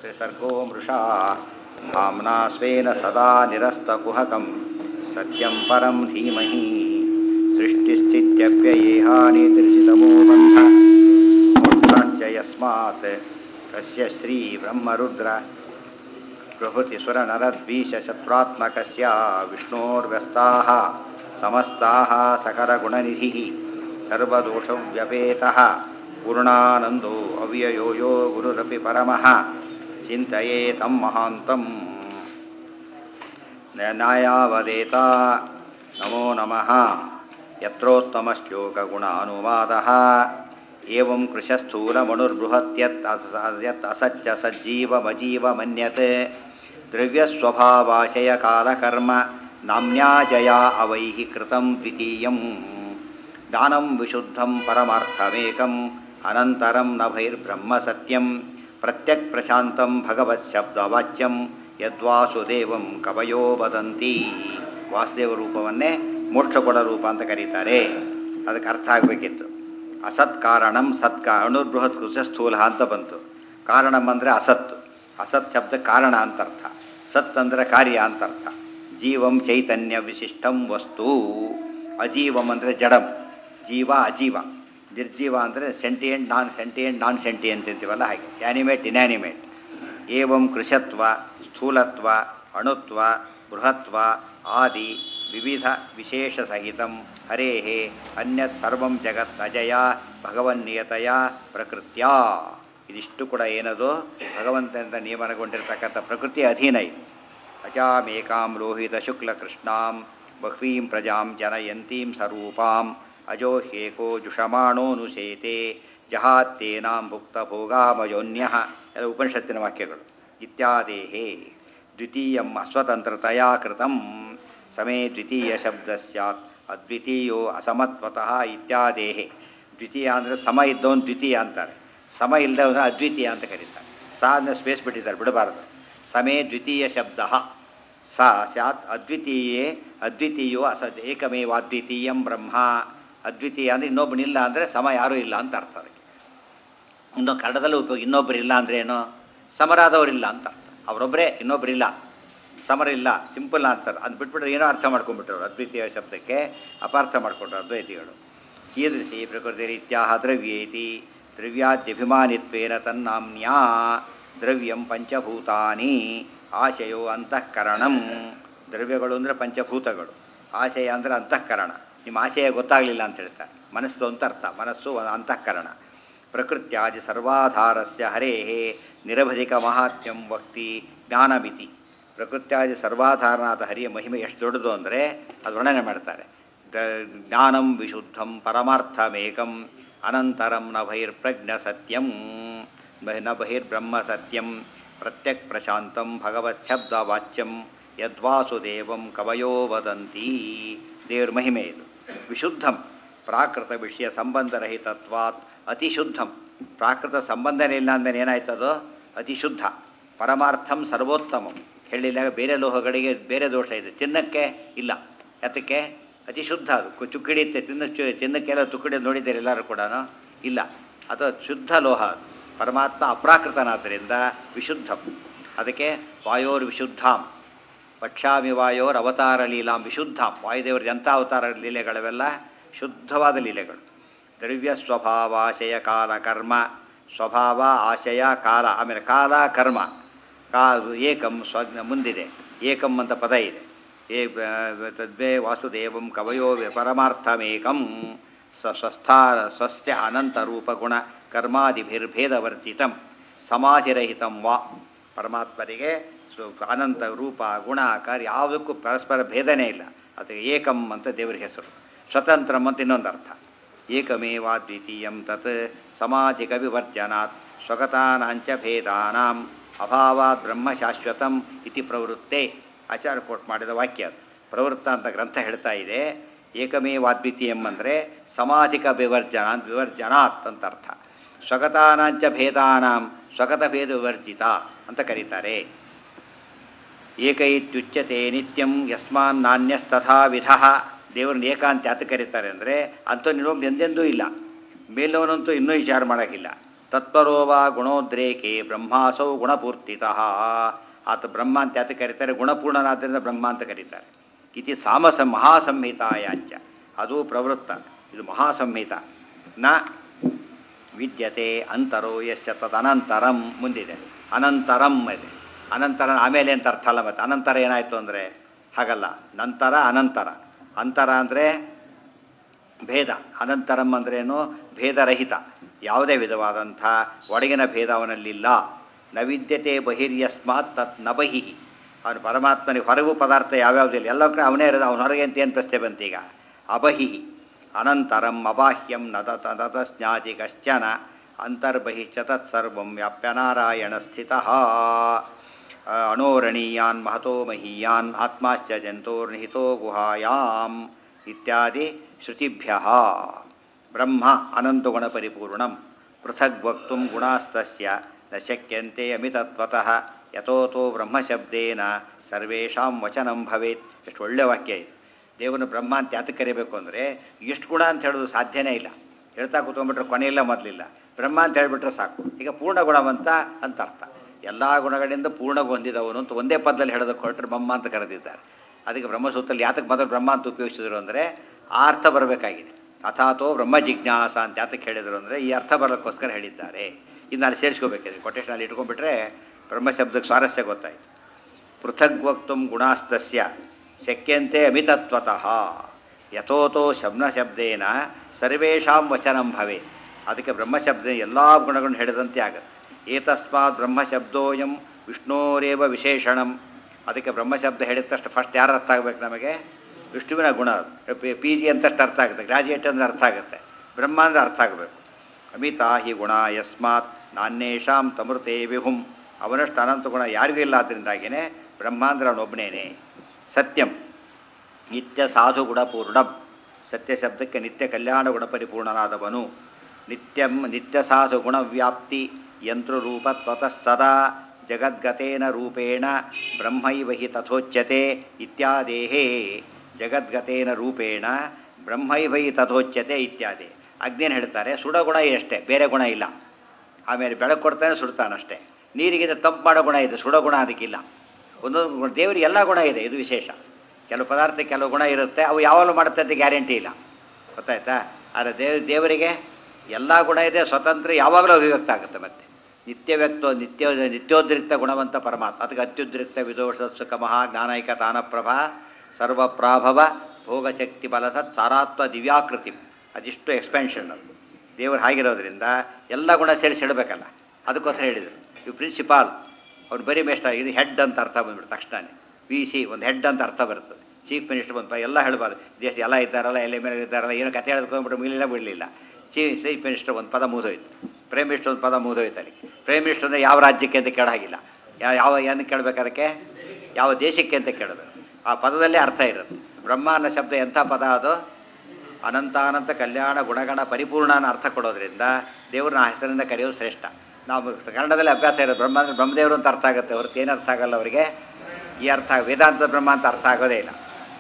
त्रिसर्गो मृषा धाम्ना स्वेन सदा निरस्तकुहकं सत्यं परं धीमहि सृष्टिस्थित्यप्ययेहानितिर्षितमो बन्ध मोक्षाश्च यस्मात् तस्य श्रीब्रह्मरुद्र प्रभृतिसुरनरद्वीषशत्रुरात्मकस्य विष्णोर्व्यस्ताः समस्ताः सकरगुणनिधिः सर्वदोषव्यपेतः पूर्णानन्दो अव्ययो यो गुरुरपि परमः चिन्तये तं महान्तं नायावदेता नमो नमः यत्रोत्तमश्लोकगुणानुवादः एवं कृशस्थूलमणुर्बृहत्यत् अस- यत् असच्च सज्जीवमजीवमन्यत् द्रव्यस्वभावाशयकालकर्म नाम्न्या जया अवैः कृतं द्वितीयम् ज्ञानं विशुद्धं परमार्थमेकम् अनन्तरं नभैर्ब्रह्म सत्यं प्रत्यक्प्रशान्तं ಭಗವತ್ಶಬ್ದವಾಚ್ಯಂ ಯದ್ವಾಸುದೇವಂ ಕವಯೋ ವದಂತಿ ವಾಸುದೇವ ರೂಪವನ್ನೇ ಮೋಕ್ಷ ಕೊಡ ರೂಪ ಅಂತ ಕರೀತಾರೆ ಅದಕ್ಕೆ ಅರ್ಥ ಆಗಬೇಕಿತ್ತು ಅಸತ್ ಕಾರಣಂ ಸತ್ಕ ಅಣುಬೃಹತ್ ಕೃಷ ಸ್ಥೂಲ ಅಂತ ಬಂತು ಕಾರಣಂ ಅಂದರೆ ಅಸತ್ತು ಅಸತ್ ಶಬ್ದ ಕಾರಣ ಅಂತ ಅರ್ಥ ಸತ್ ಅಂದರೆ ಕಾರ್ಯ ಅಂತ ಅರ್ಥ ಜೀವಂ ಚೈತನ್ಯ ವಿಶಿಷ್ಟಂ ವಸ್ತು ಅಜೀವಂ ಅಂದರೆ ಜಡಂ ಜೀವ ಅಜೀವ ನಿರ್ಜೀವ ಅಂದರೆ sentient non sentient non sentient ಅಂತೀವಲ್ಲ ಹಾಗೆ ಆ್ಯನಿಮೇಟ್ ಇನ್ಯಾನಿಮೇಟ್ ಏವಂ ಕೃಶತ್ವ ಸ್ಥೂಲತ್ವ ಅಣುತ್ವ ಬೃಹತ್ವ ಆದಿ ವಿವಿಧ ವಿಶೇಷ ಸಹಿತಂ ಹರೇ ಅನ್ಯತ್ ಸರ್ವಂ ಜಗತ್ ಅಜಯ ಭಗವನ್ನಿಯತೆಯ ಪ್ರಕೃತ್ಯ ಇದಿಷ್ಟು ಕೂಡ ಏನದು ಭಗವಂತನಿಂದ ನಿಯಮನಗೊಂಡಿರ್ತಕ್ಕಂಥ ಪ್ರಕೃತಿಯ ಅಧೀನ ಇದು ಅಜಾಮೇಕಾಂ ಲೋಹಿತ ಶುಕ್ಲ ಕೃಷ್ಣಾಂ ಬಹ್ವೀಂ ಪ್ರಜಾಂ ಜನಯಂತೀಂ ಸ್ವರೂಪಾಂ ಅಜೋ ಹೇಕೋ ಜುಷಮಾಣೋನುಶೇತೆ ಜಹಾತ್ತೇನಾಂ ಭುಕ್ತ ಭೋಗಾಮಯೋನ್ಯ ಎಲ್ಲ ಉಪನಿಷತ್ತಿನ ವಾಕ್ಯಗಳು ಇತ್ಯಾದೇಹೇ ದ್ವಿತೀಯಂ ಅಸ್ವತಂತ್ರತೆಯ ಕೃತಂ ಸಮೇ ದ್ವಿತೀಯ ಶಬ್ದ ಸ್ಯಾತ್ ಅದ್ವಿತೀಯೋ ಅಸಮತ್ವತಃ ಇತ್ಯಾದೇಹೇ ದ್ವಿತೀಯ ಅಂದರೆ ಸಮ ಇದ್ದವನು ದ್ವಿತೀಯ ಅಂತಾರೆ ಸಮ ಇಲ್ಲದವನು ಅದ್ವಿತೀಯ ಅಂತ ಕರೀತಾರೆ ಸಾ ಅಂದರೆ ಸ್ಪೇಸ್ ಬಿಟ್ಟಿದ್ದಾರೆ ಬಿಡಬಾರ್ದು ಸಮೇ ದ್ವಿತೀಯ ಶಬ್ದ ಸ ಸ್ಯಾತ್ ಅದ್ವಿತೀಯೇ ಅದ್ವಿತೀಯೋ ಅಸ ಏಕಮೇವಾದ್ವಿತೀಯಂ ಬ್ರಹ್ಮ ಅದ್ವಿತೀಯ ಅಂದರೆ ಇನ್ನೊಬ್ಬನಿಲ್ಲ ಅಂದರೆ ಸಮ ಯಾರೂ ಇಲ್ಲ ಅಂತ ಅರ್ಥ ಅದಕ್ಕೆ ಇನ್ನು ಕನ್ನಡದಲ್ಲೂ ಉಪಯೋಗ ಇನ್ನೊಬ್ಬರಿಲ್ಲ ಅಂದರೆ ಏನು ಸಮರಾದವರಿಲ್ಲ ಅಂತ ಅರ್ಥ ಅವರೊಬ್ಬರೇ ಇನ್ನೊಬ್ಬರಿಲ್ಲ ಸಮರಿಲ್ಲ ಸಿಂಪಲ್ ಅಂತಾರೆ ಅದು ಬಿಟ್ಬಿಟ್ರೆ ಏನೋ ಅರ್ಥ ಮಾಡ್ಕೊಂಡ್ಬಿಟ್ರು ಅದ್ವಿತೀಯ ಶಬ್ದಕ್ಕೆ ಅಪಾರ್ಥ ಮಾಡಿಕೊಂಡ್ರು ಅದ್ವೈತಿಗಳು ಕೀದೃಶಿ ಪ್ರಕೃತಿ ರೀತ್ಯಾಹ ದ್ರವ್ಯೇತಿ ದ್ರವ್ಯಾದ್ಯಭಿಮಾನಿತ್ವೇನ ತನ್ನಾಮ್ನ್ಯಾ ದ್ರವ್ಯಂ ಪಂಚಭೂತಾನಿ ಆಶಯೋ ಅಂತಃಕರಣಂ ದ್ರವ್ಯಗಳು ಅಂದರೆ ಪಂಚಭೂತಗಳು ಆಶಯ ಅಂದರೆ ಅಂತಃಕರಣ ನಿಮ್ಮ ಆಶಯ ಗೊತ್ತಾಗಲಿಲ್ಲ ಅಂತ ಹೇಳ್ತಾರೆ ಮನಸ್ಸು ಅಂತ ಅರ್ಥ ಮನಸ್ಸು ಅಂತಃಕರಣ ಪ್ರಕೃತ್ಯಾದಿ ಸರ್ವಾಧಾರಸ್ಯ ಹರೇ ನಿರವಧಿಕ ಮಹಾತ್ಮ್ಯಂ ವಕ್ತಿ ಜ್ಞಾನಮಿತಿ ಪ್ರಕೃತ್ಯಾದಿ ಸರ್ವಾಧಾರನಾದ ಹರಿಯ ಮಹಿಮೆ ಎಷ್ಟು ದೊಡ್ಡದು ಅಂದರೆ ಅದು ವರ್ಣನೆ ಮಾಡ್ತಾರೆ ದ- ಜ್ಞಾನಂ ವಿಶುದ್ಧಂ ಪರಮಾರ್ಥಮೇಕಂ ಅನಂತರಂ ನ ಬಹಿರ್ಪ್ರಜ್ಞ ಸತ್ಯಂ ಬ- ನ ಬಹಿರ್ಬ್ರಹ್ಮ ಸತ್ಯಂ ಪ್ರತ್ಯಕ್ ಪ್ರಶಾಂತಂ ಭಗವತ್ ವಾಚ್ಯಂ ಯದ್ವಾಸುದೇವಂ ಕವಯೋ ವದಂತಿ ದೇವ್ರ ಮಹಿಮೆ ಇದು ವಿಶುದ್ಧಂ ಪ್ರಾಕೃತ ವಿಷಯ ಸಂಬಂಧರಹಿತತ್ವಾತ್ ಅತಿಶುದ್ಧಂ ಪ್ರಾಕೃತ ಸಂಬಂಧನೇ ಇಲ್ಲ ಅಂದಮೇಲೆ ಏನಾಯ್ತದು ಅತಿಶುದ್ಧ ಪರಮಾರ್ಥಂ ಸರ್ವೋತ್ತಮಂ ಹೇಳಿಲ್ಲ ಬೇರೆ ಲೋಹಗಳಿಗೆ ಬೇರೆ ದೋಷ ಇದೆ ಚಿನ್ನಕ್ಕೆ ಇಲ್ಲ ಯಾತಕ್ಕೆ ಅತಿಶುದ್ಧ ಅದು ಕು- ಚುಕ್ಕಿಡಿಯುತ್ತೆ ಚಿನ್ನ ಚು ಚಿನ್ನಕ್ಕೆಲ್ಲ ತುಕ್ಕಡಿ ನೋಡಿದ್ದೀರಿ ಎಲ್ಲರೂ ಕೂಡ ಇಲ್ಲ ಅದು ಶುದ್ಧ ಲೋಹ ಅದು ಪರಮಾತ್ಮ ಅಪ್ರಾಕೃತನಾದ್ದರಿಂದ ವಿಶುದ್ಧಂ ಅದಕ್ಕೆ ವಾಯೋರ್ ವಿಶುದ್ಧಾಂ ಪಕ್ಷಾಮಿ ವಾಯೋರ್ ಅವತಾರ ಲೀಲಾಂ ವಿಶುದ್ಧಾಂ ವಾಯುದೇವರ ಎಂಥ ಅವತಾರ ಲೀಲೆಗಳವೆಲ್ಲ ಶುದ್ಧವಾದ ಲೀಲೆಗಳು ದ್ರವ್ಯ ಸ್ವಭಾವಾಶಯ ಕಾಲ ಕರ್ಮ ಸ್ವಭಾವ ಆಶಯ ಕಾಲ ಆಮೇಲೆ ಕಾಲ ಕರ್ಮ ಕಾ ಏಕಂ ಸ್ವ ಮುಂದಿದೆ ಏಕಂ ಅಂತ ಪದ ಇದೆ ಏ ಬ- ತದ್ವೇ ವಾಸುದೇವಂ ಕವಯೋ ವ್ಯ- ಪರಮಾರ್ಥಮೇಕಂ ಸ ಸ್ವಸ್ಥಾ ಸ್ವಸ್ಯ ಅನಂತರೂಪಗುಣ ಕರ್ಮಾದಿಭಿರ್ಭೇದವರ್ಜಿತಂ ಸಮಾಧಿರಹಿತಂ ವಾ ಪರಮಾತ್ಮರಿಗೆ ಸು- ಅನಂತ ರೂಪ ಗುಣ ಕಾರ್ಯ ಯಾವುದಕ್ಕೂ ಪರಸ್ಪರ ಭೇದನೇ ಇಲ್ಲ ಅದಕ್ಕೆ ಏಕಂ ಅಂತ ದೇವರ ಹೆಸರು ಸ್ವತಂತ್ರಂ ಅಂತ ಇನ್ನೊಂದು ಅರ್ಥ ಏಕಮೇವಾದ್ವಿತೀಯಂ ತತ್ ಸಮಾಧಿಕ ವಿವರ್ಜನಾತ್ ಸ್ವಗತಾನಾಂಚ ಭೇದಾನಾಂ ಅಭಾವಾತ್ ಬ್ರಹ್ಮ ಶಾಶ್ವತಂ ಇತಿ ಪ್ರವೃತ್ತೆ ಆಚಾರ್ಯ ಕೋಟ್ ಮಾಡಿದ ವಾಕ್ಯ ಅದು ಪ್ರವೃತ್ತ ಅಂತ ಗ್ರಂಥ ಹೇಳ್ತಾ ಇದೆ ಏಕಮೇವಾದ್ವಿತೀಯಂ ಅಂದರೆ ಸಮಾಧಿಕ ವಿವರ್ಜನ ವಿವರ್ಜನಾತ್ ಅಂತ ಅರ್ಥ ಸ್ವಗತಾನಾಂಚ ಭೇದಾನಾಂ ಸ್ವಗತ ಭೇದ ವಿವರ್ಜಿತ ಅಂತ ಕರೀತಾರೆ ಏಕ ಇತ್ಯುಚ್ಯತೆ ನಿತ್ಯಂ ಯಸ್ಮಾನ್ ನಾಣ್ಯಸ್ತಥಾ ವಿಧ ದೇವರನ್ನ ಏಕಾಂತ ಯಾತ ಕರೀತಾರೆ ಅಂದರೆ ಅಂಥವ್ನು ಇನ್ನೊಬ್ಬ ಎಂದೆಂದೂ ಇಲ್ಲ ಮೇಲವನಂತೂ ಇನ್ನೂ ವಿಚಾರ ಮಾಡೋಕ್ಕಿಲ್ಲ ತತ್ಪರೋ ವಾ ಗುಣೋದ್ರೇಕೆ ಬ್ರಹ್ಮಾಸೌ ಗುಣಪೂರ್ತಿತಃ ಆತ ಬ್ರಹ್ಮ ಅಂತ ಯಾತ ಕರೀತಾರೆ ಗುಣಪೂರ್ಣನಾದ್ದರಿಂದ ಬ್ರಹ್ಮ ಅಂತ ಕರೀತಾರೆ ಇತಿ ಸಾಮಸ ಮಹಾಸಂಹಿತಾಯಾಂಚ ಅದು ಪ್ರವೃತ್ತ ಇದು ಮಹಾಸಂಹಿತ ನ ವಿದ್ಯತೆ ಅಂತರೋ ಯಶ್ಚ ತದನಂತರಂ ಮುಂದಿದೆ ಅನಂತರಂ ಇದೆ ಅನಂತರ ಆಮೇಲೆ ಅಂತ ಅರ್ಥ ಅಲ್ಲ ಮತ್ತೆ ಅನಂತರ ಏನಾಯಿತು ಅಂದರೆ ಹಾಗಲ್ಲ ನಂತರ ಅನಂತರ ಅಂತರ ಅಂದರೆ ಭೇದ ಅನಂತರಂ ಅಂದ್ರೇನು ಭೇದರಹಿತ ಯಾವುದೇ ವಿಧವಾದಂಥ ಒಳಗಿನ ಭೇದ ಅವನಲ್ಲಿಲ್ಲ ನ ವಿದ್ಯತೆ ಬಹಿರ್ಯಸ್ಮಾತ್ ತತ್ ನ ಬಹಿ ಅವನು ಪರಮಾತ್ಮನಿಗೆ ಹೊರಗೂ ಪದಾರ್ಥ ಯಾವ್ಯಾವುದಿಲ್ಲ ಎಲ್ಲ ಕಡೆ ಅವನೇ ಇರೋದು ಅವನ ಹೊರಗೆ ಅಂತ ಏನು ಪ್ರಶ್ನೆ ಬಂತೀಗ ಅಬಹಿ ಅನಂತರಂ ಅಬಾಹ್ಯಂ ನದ ತದತ ಸ್ನಾತಿ ಕಶ್ಚನ ಅಂತರ್ಬಹಿಶ್ಚ ತತ್ಸರ್ವಂ ವ್ಯಾಪ್ಯನಾರಾಯಣ ಸ್ಥಿತಃ ಅಣೋರಣೀಯಾನ್ ಮಹತೋ ಮಹೀಯಾನ್ ಆತ್ಮಾಶ್ಚ ಜಂತೋರ್ನಿಹಿತೋ ಗುಹಾಯಾಮ್ ಇತ್ಯಾದಿ ಶ್ರುತಿಭ್ಯ ಬ್ರಹ್ಮ ಅನಂತಗುಣಪರಿಪೂರ್ಣಂ ಪೃಥಗ್ ವಕ್ತು ಗುಣಾಸ್ತಸ್ಯ ನ ಶಕ್ಯಂತೆ ಅಮಿತತ್ವತಃ ಯಥೋತೋ ಬ್ರಹ್ಮಶಬ್ದೇನ ಸರ್ವೇಷಾಂ ವಚನಂ ಭವೇತ್ ಎಷ್ಟು ಒಳ್ಳೆ ವಾಕ್ಯ ಇದು ದೇವನು ಬ್ರಹ್ಮ ಅಂತ ಯಾತಕ್ಕೆ ಕರಿಬೇಕು ಅಂದರೆ ಎಷ್ಟು ಗುಣ ಅಂತ ಹೇಳೋದು ಸಾಧ್ಯನೇ ಇಲ್ಲ ಹೇಳ್ತಾ ಕೂತ್ಕೊಂಡ್ಬಿಟ್ರೆ ಕೊನೆಯಿಲ್ಲ ಮೊದಲಿಲ್ಲ ಬ್ರಹ್ಮ ಅಂತ ಹೇಳಿಬಿಟ್ರೆ ಸಾಕು ಈಗ ಪೂರ್ಣ ಗುಣವಂತ ಅಂತ ಅರ್ಥ ಎಲ್ಲ ಗುಣಗಳಿಂದ ಪೂರ್ಣ ಹೊಂದಿದವನು ಅಂತ ಒಂದೇ ಪದದಲ್ಲಿ ಹೇಳೋದಕ್ಕೆ ಹೊರಟ್ರೆ ಬ್ರಹ್ಮ ಅಂತ ಕರೆದಿದ್ದಾರೆ ಅದಕ್ಕೆ ಬ್ರಹ್ಮಸೂತ್ರದಲ್ಲಿ ಯಾತಕ್ಕೆ ಮೊದಲು ಬ್ರಹ್ಮ ಅಂತ ಉಪಯೋಗಿಸಿದ್ರು ಅಂದರೆ ಆ ಅರ್ಥ ಬರಬೇಕಾಗಿದೆ ಅಥಾತೋ ಬ್ರಹ್ಮ ಜಿಜ್ಞಾಸ ಅಂತ ಯಾತಕ್ಕೆ ಹೇಳಿದರು ಅಂದರೆ ಈ ಅರ್ಥ ಬರೋಕ್ಕೋಸ್ಕರ ಹೇಳಿದ್ದಾರೆ ಇನ್ನು ಅಲ್ಲಿ ಸೇರಿಸ್ಕೋಬೇಕಿದೆ ಕೊಟೇಶನಲ್ಲಿ ಇಟ್ಕೊಂಡ್ಬಿಟ್ರೆ ಬ್ರಹ್ಮ ಶಬ್ದಕ್ಕೆ ಸ್ವಾರಸ್ಯ ಗೊತ್ತಾಯಿತು ಪೃಥಗ್ ವಕ್ತು ಗುಣಾಸ್ತಸ್ಯ ಶಕ್ಯಂತೆ ಅಮಿತತ್ವತಃ ಯಥೋತೋ ಶಬ್ನ ಶಬ್ದೇನ ಸರ್ವೇಷಾಂ ವಚನಂ ಭವೆ ಅದಕ್ಕೆ ಬ್ರಹ್ಮಶಬ್ದ ಎಲ್ಲ ಗುಣಗಳನ್ನು ಹೇಳಿದಂತೆ ಆಗುತ್ತೆ ಏತಸ್ಮಾತ್ ಬ್ರಹ್ಮಶಬ್ದೋಯಂ ವಿಷ್ಣೋರೇವ ವಿಶೇಷಣಂ ಅದಕ್ಕೆ ಬ್ರಹ್ಮಶಬ್ದ ಹೇಳಿದ ತಕ್ಷಣ ಫಸ್ಟ್ ಯಾರು ಅರ್ಥ ಆಗಬೇಕು ನಮಗೆ ವಿಷ್ಣುವಿನ ಗುಣ ಪಿ ಜಿ ಅಂತಷ್ಟು ಅರ್ಥ ಆಗುತ್ತೆ ಗ್ರಾಜುಯೇಟ್ ಅಂದರೆ ಅರ್ಥ ಆಗುತ್ತೆ ಬ್ರಹ್ಮ ಅಂದರೆ ಅರ್ಥ ಆಗಬೇಕು ಅಮಿತಾ ಹಿ ಗುಣ ಯಸ್ಮಾತ್ ನಾನ್ಯೇಷಾಂ ತಮೃತೆ ವಿಹುಂ ಅವನಷ್ಟು ಅನಂತ ಗುಣ ಯಾರಿಗೂ ಇಲ್ಲ ಆದ್ದರಿಂದಾಗಿಯೇ ಬ್ರಹ್ಮ ಅಂದ್ರೆ ಅವನೊಬ್ಬನೇನೆ ಸತ್ಯಂ ನಿತ್ಯ ಸಾಧು ಗುಣಪೂರ್ಣಂ ಸತ್ಯ ಶಬ್ದಕ್ಕೆ ನಿತ್ಯ ಕಲ್ಯಾಣ ಗುಣಪರಿಪೂರ್ಣನಾದವನು ನಿತ್ಯಂ ನಿತ್ಯ ಸಾಧು ಗುಣವ್ಯಾಪ್ತಿ ಯಂತ್ರರೂಪ ತ್ವತಃ ಸದಾ ಜಗದ್ಗತೇನ ರೂಪೇಣ ಬ್ರಹ್ಮೈವ ಹಿ ತಥೋಚ್ಯತೆ ಇತ್ಯಾದೇಹೇ ಜಗದ್ಗತೇನ ರೂಪೇಣ ಬ್ರಹ್ಮೈವ ಹಿ ತಥೋಚ್ಯತೆ ಇತ್ಯಾದಿ ಅಗ್ನೇನು ಹೇಳ್ತಾರೆ ಸುಡಗುಣ ಅಷ್ಟೇ ಬೇರೆ ಗುಣ ಇಲ್ಲ ಆಮೇಲೆ ಬೆಳಕು ಕೊಡ್ತಾನೆ ಸುಡ್ತಾನಷ್ಟೇ ನೀರಿಗೆ ತಂಪು ಮಾಡೋ ಗುಣ ಇದೆ ಸುಡೋ ಗುಣ ಅದಕ್ಕಿಲ್ಲ ಒಂದೊಂದು ದೇವರಿಗೆ ಎಲ್ಲ ಗುಣ ಇದೆ ಇದು ವಿಶೇಷ ಕೆಲವು ಪದಾರ್ಥ ಕೆಲವು ಗುಣ ಇರುತ್ತೆ ಅವು ಯಾವಾಗಲೂ ಮಾಡುತ್ತೆ ಅಂತ ಗ್ಯಾರಂಟಿ ಇಲ್ಲ ಗೊತ್ತಾಯ್ತಾ ಆದರೆ ದೇವ ದೇವರಿಗೆ ಎಲ್ಲ ಗುಣ ಇದೆ ಸ್ವತಂತ್ರ ಯಾವಾಗಲೂ ಅಭಿವ್ಯಕ್ತ ಆಗುತ್ತೆ ಮತ್ತೆ ನಿತ್ಯ ವ್ಯಕ್ತ ನಿತ್ಯ ನಿತ್ಯೋದ್ರಿಕ್ತ ಗುಣವಂತ ಪರಮಾತ್ಮ ಅದಕ್ಕೆ ಅತ್ಯುದ್ರಿಕ್ತ ವಿದೋಷತ್ಸುಖ ಮಹಾ ಜ್ಞಾನೈಕ ತಾನಪ್ರಭಾ ಸರ್ವಪ್ರಾಭವ ಭೋಗಶಕ್ತಿ ಬಲಸತ್ ಸಾರಾತ್ವ ದಿವ್ಯಾಕೃತಿ ಅದಿಷ್ಟು ಎಕ್ಸ್ಪೆನ್ಷನ್ ಅದು ದೇವರು ಹಾಗಿರೋದ್ರಿಂದ ಎಲ್ಲ ಗುಣ ಸೇರಿಸಿ ಹೇಳಬೇಕಲ್ಲ ಅದಕ್ಕೋಸ್ಕರ ಹೇಳಿದರು ಇವು ಪ್ರಿನ್ಸಿಪಾಲ್ ಅವ್ರು ಬರೀ ಮೇಸ್ಟ ಇದು ಹೆಡ್ ಅಂತ ಅರ್ಥ ಬಂದ್ಬಿಟ್ಟು ತಕ್ಷಣ ವಿ ಸಿ ಒಂದು ಹೆಡ್ ಅಂತ ಅರ್ಥ ಬರ್ತದೆ ಚೀಫ್ ಮಿನಿಸ್ಟರ್ ಬಂತ ಎಲ್ಲ ಹೇಳಬಾರ್ದು ದೇಶ ಎಲ್ಲ ಇದ್ದಾರಲ್ಲ ಎಲ್ಲ ಮೇಲೆ ಇದ್ದಾರಲ್ಲ ಏನೋ ಕತೆ ಹೇಳ್ಕೊಂಡ್ಬಿಟ್ಟು ಮುಗಿಲಿಲ್ಲ ಬಿಡಲಿಲ್ಲ ಚೀಫ್ ಚೀಫ್ ಮಿನಿಸ್ಟರ್ ಒಂದು ಪದ ಮುಗಿದೋಯ್ತು ಪ್ರೈಮ್ ಮಿನಿಸ್ಟರ್ ಒಂದು ಪದ ಮುಗಿದೋಯ್ತು ಅಲ್ಲಿ ಪ್ರೈಮ್ ಮಿನಿಸ್ಟರ್ ಅಂದರೆ ಯಾವ ರಾಜ್ಯಕ್ಕೆ ಅಂತ ಕೇಳಾಗಿಲ್ಲ ಯಾವ ಯಾವ ಏನಕ್ಕೆ ಕೇಳಬೇಕು ಅದಕ್ಕೆ ಯಾವ ದೇಶಕ್ಕೆ ಅಂತ ಕೇಳಬೇಕು ಆ ಪದದಲ್ಲೇ ಅರ್ಥ ಇರುತ್ತೆ ಬ್ರಹ್ಮ ಅನ್ನೋ ಶಬ್ದ ಎಂಥ ಪದ ಅದು ಅನಂತಾನಂತ ಕಲ್ಯಾಣ ಗುಣಗಣ ಪರಿಪೂರ್ಣ ಅನ್ನೋ ಅರ್ಥ ಕೊಡೋದ್ರಿಂದ ದೇವ್ರನ್ನ ಆ ಹೆಸರಿಂದ ಕರೆಯೋದು ಶ್ರೇಷ್ಠ ನಾವು ಕನ್ನಡದಲ್ಲಿ ಅಭ್ಯಾಸ ಇರೋದು ಬ್ರಹ್ಮ ಅಂದರೆ ಬ್ರಹ್ಮದೇವರು ಅಂತ ಅರ್ಥ ಆಗುತ್ತೆ ಹೊರತು ಏನು ಅರ್ಥ ಆಗಲ್ಲ ಅವರಿಗೆ ಈ ಅರ್ಥ ವೇದಾಂತ ಬ್ರಹ್ಮ ಅಂತ ಅರ್ಥ ಆಗೋದೇ ಇಲ್ಲ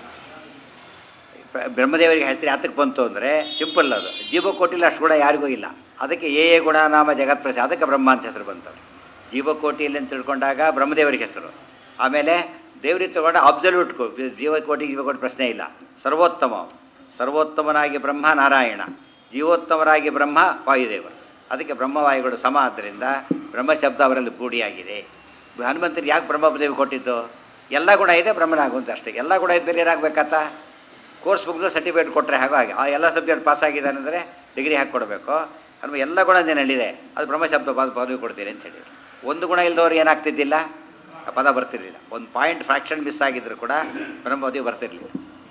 ಬ್ರಹ್ಮದೇವರಿಗೆ ಹೆಸರು ಯಾತಕ್ಕೆ ಬಂತು ಅಂದರೆ ಸಿಂಪಲ್ ಅದು ಜೀವಕೋಟಿಲಿ ಅಷ್ಟು ಗುಣ ಯಾರಿಗೂ ಇಲ್ಲ ಅದಕ್ಕೆ ಏ ಏ ಗುಣನಾಮ ಜಗತ್ ಪ್ರಸ ಅದಕ್ಕೆ ಬ್ರಹ್ಮ ಅಂತ ಹೆಸರು ಬಂತು ಜೀವಕೋಟಿಯಲ್ಲಿ ಅಂತ ತಿಳ್ಕೊಂಡಾಗ ಬ್ರಹ್ಮದೇವರಿಗೆ ಹೆಸರು ಆಮೇಲೆ ದೇವರಿಗೆ ತಗೊಂಡ ಅಬ್ಸಲ್ಯೂಟ್ ಜೀವಕೋಟಿ ಜೀವಕೋಟಿ ಪ್ರಶ್ನೆ ಇಲ್ಲ ಸರ್ವೋತ್ತಮ ಸರ್ವೋತ್ತಮನಾಗಿ ಬ್ರಹ್ಮ ನಾರಾಯಣ ಜೀವೋತ್ತಮರಾಗಿ ಬ್ರಹ್ಮ ವಾಯುದೇವರು ಅದಕ್ಕೆ ಬ್ರಹ್ಮವಾಯುಗಳು ಸಮ ಆದ್ದರಿಂದ ಬ್ರಹ್ಮ ಶಬ್ದ ಅವರಲ್ಲಿ ಕೂಡಿಯಾಗಿದೆ ಹನುಮಂತರಿಗೆ ಯಾಕೆ ಬ್ರಹ್ಮದೇವಿ ಕೊಟ್ಟಿದ್ದು ಎಲ್ಲ ಗುಣ ಇದೆ ಬ್ರಹ್ಮನಾಗುವಂತ ಅಷ್ಟೇ ಎಲ್ಲ ಗುಣ ಇದ್ದರೆ ಏನಾಗಬೇಕತ್ತ ಕೋರ್ಸ್ ಮುಗಿದು ಸರ್ಟಿಫಿಕೇಟ್ ಕೊಟ್ಟರೆ ಹಾಗೋ ಹಾಗೆ ಆ ಎಲ್ಲ ಸಬ್ಜೆಕ್ಟ್ ಪಾಸ್ ಆಗಿದ್ದಾನೆ ಅಂದರೆ ಡಿಗ್ರಿ ಹಾಕಿ ಕೊಡಬೇಕು ಅಥವಾ ಎಲ್ಲ ಗುಣ ನಲ್ಲಿದೆ ಅದು ಬ್ರಹ್ಮಶಬ್ದ ಪದ ಪದವಿ ಕೊಡ್ತೀನಿ ಅಂತ ಹೇಳಿ ಒಂದು ಗುಣ ಇಲ್ಲದವ್ರು ಏನಾಗ್ತಿದ್ದಿಲ್ಲ ಆ ಪದ ಬರ್ತಿರ್ಲಿಲ್ಲ ಒಂದು ಪಾಯಿಂಟ್ ಫ್ರಾಕ್ಷನ್ ಮಿಸ್ ಆಗಿದ್ರು ಕೂಡ ಬ್ರಹ್ಮಪದವಿ ಬರ್ತಿರ್ಲಿಲ್ಲ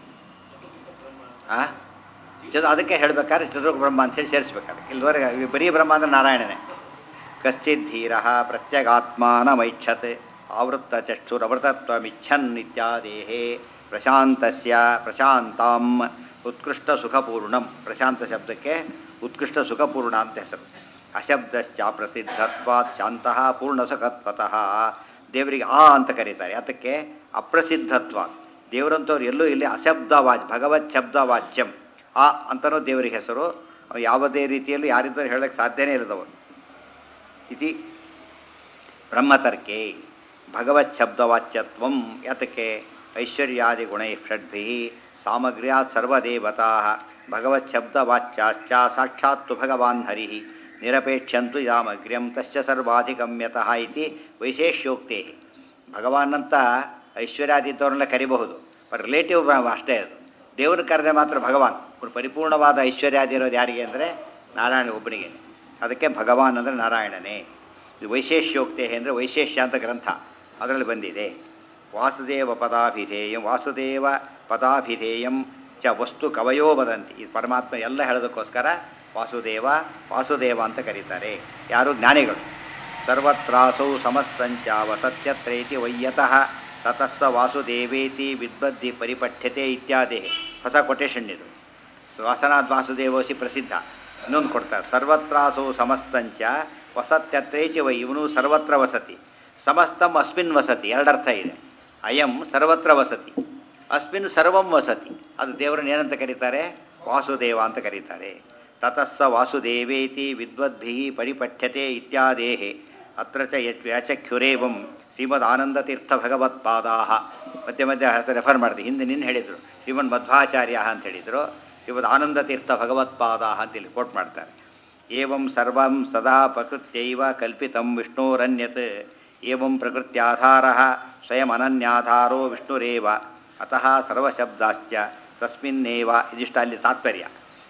ಆ ಚದು ಅದಕ್ಕೆ ಹೇಳ್ಬೇಕಾದ್ರೆ ಚತುರ್ಗ ಬ್ರಹ್ಮ ಅಂತೇಳಿ ಸೇರಿಸ್ಬೇಕಾದ್ರೆ ಇಲ್ಲಿವರೆಗೆ ಇವ್ ಬರೀ ಬ್ರಹ್ಮ ಅಂದ್ರೆ ನಾರಾಯಣನೇ ಕಶ್ಚಿತ್ ಧೀರ ಪ್ರತ್ಯಗಾತ್ಮಾನಮೈಚ್ಛತ್ ಆವೃತ್ತ ಚಕ್ಷುರವೃತತ್ವಮಿಚ್ಛನ್ ಇತ್ಯಾದೇಹೇ ಪ್ರಶಾಂತಸ್ಯ ಪ್ರಶಾಂತಾಂ ಉತ್ಕೃಷ್ಟ ಸುಖಪೂರ್ಣಂ ಪ್ರಶಾಂತ ಶಬ್ದಕ್ಕೆ ಉತ್ಕೃಷ್ಟ ಸುಖಪೂರ್ಣ ಅಂತ ಹೆಸರು ಅಶಬ್ದಶ್ಚ ಪ್ರಸಿದ್ಧತ್ವಾತ್ ಶಾಂತಃ ಪೂರ್ಣ ಸುಖತ್ವತಃ ದೇವರಿಗೆ ಆ ಅಂತ ಕರೀತಾರೆ ಅದಕ್ಕೆ ಅಪ್ರಸಿದ್ಧತ್ವ ದೇವರಂತವ್ರು ಎಲ್ಲೂ ಇಲ್ಲಿ ಅಶಬ್ದವಾಚ್ ಭಗವತ್ ಶಬ್ದವಾಚ್ಯಂ ಆ ಅಂತನೂ ದೇವರಿಗೆ ಹೆಸರು ಅವ ಯಾವುದೇ ರೀತಿಯಲ್ಲಿ ಯಾರಿದ್ದರೂ ಹೇಳಕ್ಕೆ ಸಾಧ್ಯನೇ ಇಲ್ಲದವರು ಇತಿ ಬ್ರಹ್ಮತರ್ಕೆ ಭಗವಚ್ಛಬ್ದವಾಚ್ಯತ್ವಂ ಯತಕ್ಕೆ ಐಶ್ವರ್ಯಾದಿ ಗುಣೈ ಷಡ್ಭಿ ಸಾಮಗ್ರ್ಯಾತ್ ಸರ್ವದೇವತಾ ಭಗವಚ್ಛಬ್ದವಾಚ್ಯಾಶ್ಚ ಸಾಕ್ಷಾತ್ತು ಭಗವಾನ್ ಹರಿ ನಿರಪೇಕ್ಷಂತು ಯಾಮಗ್ರ್ಯಂ ತಸ್ಯ ಸರ್ವಾಧಿಗಮ್ಯತಃ ಇತಿ ವೈಶೇಷ್ಯೋಕ್ತೆ ಭಗವಾನ್ ಅಂತ ಐಶ್ವರ್ಯಾದಿದ್ದವ್ರನ್ನೆಲ್ಲ ಕರಿಬಹುದು ಬಟ್ ರಿಲೇಟಿವ್ ಅಷ್ಟೇ ಅದು ದೇವ್ರ ಕರೆದ್ರೆ ಮಾತ್ರ ಭಗವಾನ್ ಅವ್ರು ಪರಿಪೂರ್ಣವಾದ ಐಶ್ವರ್ಯಾದಿ ಇರೋದು ಯಾರಿಗೆ ಅಂದರೆ ನಾರಾಯಣ ಒಬ್ಬನಿಗೆ ಅದಕ್ಕೆ ಭಗವಾನ್ ಅಂದರೆ ನಾರಾಯಣನೇ ಇದು ವೈಶೇಷ್ಯೋಕ್ತೆ ಅಂದರೆ ವೈಶೇಷ್ಯ ಅಂತ ಗ್ರಂಥ ಅದರಲ್ಲಿ ಬಂದಿದೆ ವಾಸುದೇವ ಪದಾಭಿಧೇಯಂ ವಾಸುದೇವ ಪದಾಭಿಧೇಯಂ ಚ ವಸ್ತು ಕವಯೋ ವದಂತಿ ಇದು ಪರಮಾತ್ಮ ಎಲ್ಲ ಹೇಳೋದಕ್ಕೋಸ್ಕರ ವಾಸುದೇವ ವಾಸುದೇವ ಅಂತ ಕರೀತಾರೆ ಯಾರು ಜ್ಞಾನಿಗಳು ಸರ್ವತ್ರಾಸೌ ಸಮಸ್ತಂಚಾವ ಸತ್ಯತ್ರೈತಿ ವಯ್ಯತಃ ತತಸ್ಸ ವಾಸುದೇವೇತಿ ವಿದ್ಬದ್ಧಿ ಪರಿಪಠ್ಯತೆ ಇತ್ಯಾದಿ ಹೊಸ ಕೊಟೇಶನ್ ಇದು ವಾಸನಾಥ್ ವಾಸುದೇವೋಸಿ ಪ್ರಸಿದ್ಧ ಇನ್ನೊಂದು ಕೊಡ್ತಾರೆ ಸರ್ವತ್ರಾಸೌ ಸಮಸ್ತಂಚ ವಸತ್ಯತ್ರೈತಿ ವೈ ಇವನು ಸರ್ವತ್ರ ವಸತಿ ಸಮಸ್ತಂ ಅಸ್ಮಿನ್ ವಸತಿ ಎರಡರ್ಥ ಇದೆ ಅಯಂ ಸರ್ವತ್ರ ವಸತಿ ಅಸ್ಮಿನ್ ಸರ್ವಂ ವಸತಿ ಅದು ದೇವರನ್ನ ಏನಂತ ಕರೀತಾರೆ ವಾಸುದೇವ ಅಂತ ಕರೀತಾರೆ ತತಸ್ಸ ವಾಸುದೇವೇತಿ ವಿದ್ವದ್ಭಿ ಪರಿಪಠ್ಯತೆ ಇತ್ಯಾದೇಹೆ ಅತ್ರ ಚ ಯತ್ ವ್ಯಾಚಖ್ಯುರೇವಂ ಶ್ರೀಮದ್ ಆನಂದತೀರ್ಥ ಭಗವತ್ಪಾದಾ ಮಧ್ಯೆ ಮಧ್ಯೆ ರೆಫರ್ ಮಾಡಿದೆ ಹಿಂದೆ ನಿನ್ನ ಹೇಳಿದರು ಶ್ರೀಮನ್ ಮಧ್ವಾಚಾರ್ಯ ಅಂತ ಹೇಳಿದರು ಶ್ರೀಮದ್ ಆನಂದತೀರ್ಥ ಭಗವತ್ಪಾದ ಅಂತೇಳಿ ಕೋಟ್ ಮಾಡ್ತಾರೆ ಏವಂ ಸರ್ವಂ ಸದಾ ಪ್ರಕೃತ್ಯೈವ ಕಲ್ಪಿತಂ ವಿಷ್ಣೋರನ್ಯತ್ ಏವಂ ಪ್ರಕೃತ್ಯಾಧಾರ ಸ್ವಯಂ ಅನನ್ಯಾಧಾರೋ ವಿಷ್ಣುರೇವ ಅತಃ ಸರ್ವಶಬ್ದಾಶ್ಚ ತಸ್ಮಿನ್ನೇವ ಇದಿಷ್ಟ ಅಲ್ಲಿ ತಾತ್ಪರ್ಯ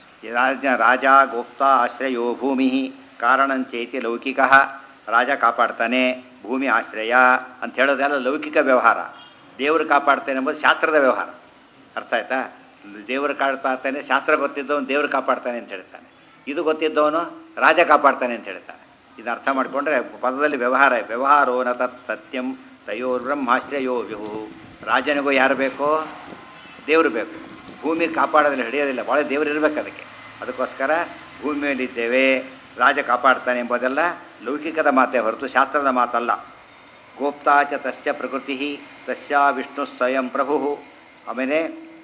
ರಾಜ ರಾಜ ಗೋಪ್ತಾ ಆಶ್ರಯೋ ಭೂಮಿ ಕಾರಣಂಚೇತಿ ಲೌಕಿಕ ರಾಜ ಕಾಪಾಡ್ತಾನೆ ಭೂಮಿ ಆಶ್ರಯ ಅಂತ ಹೇಳೋದೆಲ್ಲ ಲೌಕಿಕ ವ್ಯವಹಾರ ದೇವರು ಕಾಪಾಡ್ತಾನೆ ಎಂಬುದು ಶಾಸ್ತ್ರದ ವ್ಯವಹಾರ ಅರ್ಥ ಆಯ್ತಾ ದೇವರು ಕಾಪಾಡ್ತಾನೆ ಶಾಸ್ತ್ರ ಗೊತ್ತಿದ್ದವನು ದೇವರು ಕಾಪಾಡ್ತಾನೆ ಅಂತ ಹೇಳ್ತಾನೆ ಇದು ಗೊತ್ತಿದ್ದವನು ರಾಜ ಕಾಪಾಡ್ತಾನೆ ಅಂತ ಹೇಳ್ತಾನೆ ಇದನ್ನ ಅರ್ಥ ಮಾಡಿಕೊಂಡ್ರೆ ಪದದಲ್ಲಿ ವ್ಯವಹಾರ ವ್ಯವಹಾರೋ ನ ತತ್ ಸತ್ಯಂ ತಯೋರ್ ಬ್ರಹ್ಮಾಶ್ರಯೋ ವಿಹು ರಾಜನಿಗೂ ಯಾರು ಬೇಕೋ ದೇವರು ಬೇಕು ಭೂಮಿ ಕಾಪಾಡೋದ್ರಲ್ಲಿ ಹಿಡಿಯೋದಿಲ್ಲ ಭಾಳ ದೇವರು ಇರಬೇಕು ಅದಕ್ಕೆ ಅದಕ್ಕೋಸ್ಕರ ಭೂಮಿ ಮೇಲಿದ್ದೇವೆ ರಾಜ ಕಾಪಾಡ್ತಾನೆ ಎಂಬುದೆಲ್ಲ ಲೌಕಿಕದ ಮಾತೇ ಹೊರತು ಶಾಸ್ತ್ರದ ಮಾತಲ್ಲ ಗೋಪ್ತಾ ಚ ತಸ್ಯ ಪ್ರಕೃತಿ ತಸ್ಯ ವಿಷ್ಣು ಸ್ವಯಂ ಪ್ರಭು ಆಮೇಲೆ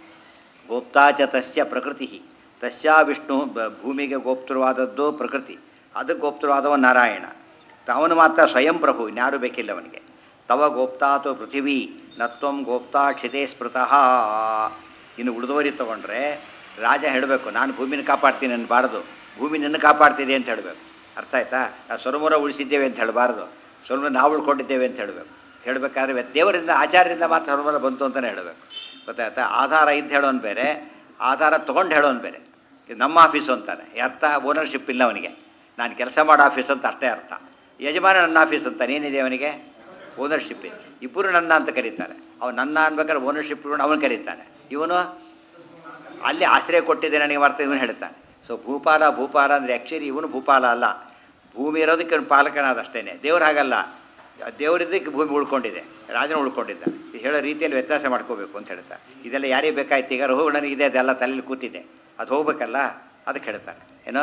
ಗೋಪ್ತಾ ಚ ತಸ್ಯ ಪ್ರಕೃತಿ ತಸ್ಯ ವಿಷ್ಣು ಬ- ಭೂಮಿಗೆ ಗೋಪ್ತೃವಾದದ್ದು ಪ್ರಕೃತಿ ಅದಕ್ಕೆ ಗೋಪ್ತೃವಾದವ ನಾರಾಯಣ ಅವನು ಮಾತ್ರ ಸ್ವಯಂ ಪ್ರಭು ಇನ್ಯಾರು ಬೇಕಿಲ್ಲ ಅವನಿಗೆ ತವ ಗೋಪ್ತಾತು ಪೃಥಿವೀ ನತ್ವಂ ಗೋಪ್ತಾ ಕ್ಷಿತೆ ಸ್ಮೃತಃ ಇನ್ನು ಉಳಿದವರಿಗೆ ತಗೊಂಡ್ರೆ ರಾಜ ಹೇಳಬೇಕು ನಾನು ಭೂಮಿನ ಕಾಪಾಡ್ತೀನಿ ಅನ್ನಬಾರ್ದು ಭೂಮಿ ನಿನ್ನ ಕಾಪಾಡ್ತಿದೆ ಅಂತ ಹೇಳಬೇಕು ಅರ್ಥ ಆಯ್ತಾ ನಾವು ಸ್ವರ್ಮೂರ ಉಳಿಸಿದ್ದೇವೆ ಅಂತ ಹೇಳಬಾರ್ದು ಸ್ವರ್ಮ ನಾವು ಉಳ್ಕೊಂಡಿದ್ದೇವೆ ಅಂತ ಹೇಳಬೇಕು ಹೇಳಬೇಕಾದ್ರೆ ವ್ಯ- ದೇವರಿಂದ ಆಚಾರ್ಯರಿಂದ ಮಾತ್ರ ಸ್ವರ್ಮೂಲ ಬಂತು ಅಂತಲೇ ಹೇಳಬೇಕು ಗೊತ್ತಾಯ್ತಾ ಆಧಾರ ಇದ್ದು ಹೇಳೋನು ಬೇರೆ ಆಧಾರ ತೊಗೊಂಡು ಹೇಳೋನು ಬೇರೆ ಇದು ನಮ್ಮ ಆಫೀಸು ಅಂತಾನೆ ಅರ್ಥ ಓನರ್ಶಿಪ್ ಇಲ್ಲ ಅವನಿಗೆ ನಾನು ಕೆಲಸ ಮಾಡೋ ಆಫೀಸ್ ಅಂತ ಅಷ್ಟೇ ಅರ್ಥ ಯಜಮಾನ ನನ್ನ ಆಫೀಸ್ ಅಂತಾನೆ ಏನಿದೆ ಅವನಿಗೆ ಓನರ್ಶಿಪ್ ಇದೆ ಇಬ್ಬರು ನನ್ನ ಅಂತ ಕರೀತಾರೆ ಅವನು ನನ್ನ ಅನ್ಬೇಕಾದ್ರೆ ಓನರ್ಶಿಪ್ ಅವನು ಕರೀತಾನೆ ಇವನು ಅಲ್ಲಿ ಆಶ್ರಯ ಕೊಟ್ಟಿದ್ದೆ ನನಗೆ ಮಾಡ್ತಾ ಇವನು ಹೇಳ್ತಾನೆ ಸೊ ಭೂಪಾಲ ಭೂಪಾಲ ಅಂದರೆ ಆ್ಯಕ್ಚುಲಿ ಇವನು ಭೂಪಾಲ ಅಲ್ಲ ಭೂಮಿ ಇರೋದಕ್ಕೆ ಇವನು ಪಾಲಕನಾದ ಅಷ್ಟೇ ದೇವ್ರು ಹಾಗಲ್ಲ ದೇವರಿದ್ದಕ್ಕೆ ಭೂಮಿ ಉಳ್ಕೊಂಡಿದೆ ರಾಜನ ಉಳ್ಕೊಂಡಿದ್ದ ಇದು ಹೇಳೋ ರೀತಿಯಲ್ಲಿ ವ್ಯತ್ಯಾಸ ಮಾಡ್ಕೋಬೇಕು ಅಂತ ಹೇಳ್ತಾರೆ ಇದೆಲ್ಲ ಯಾರಿಗೆ ಬೇಕಾಯ್ತು ಈಗ ಹೋಗಿ ನನಗೆ ಇದೆ ಅದೆಲ್ಲ ತಲೆಯಲ್ಲಿ ಕೂತಿದೆ ಅದು ಹೋಗ್ಬೇಕಲ್ಲ ಅದಕ್ಕೆ ಹೇಳ್ತಾರೆ ಏನೋ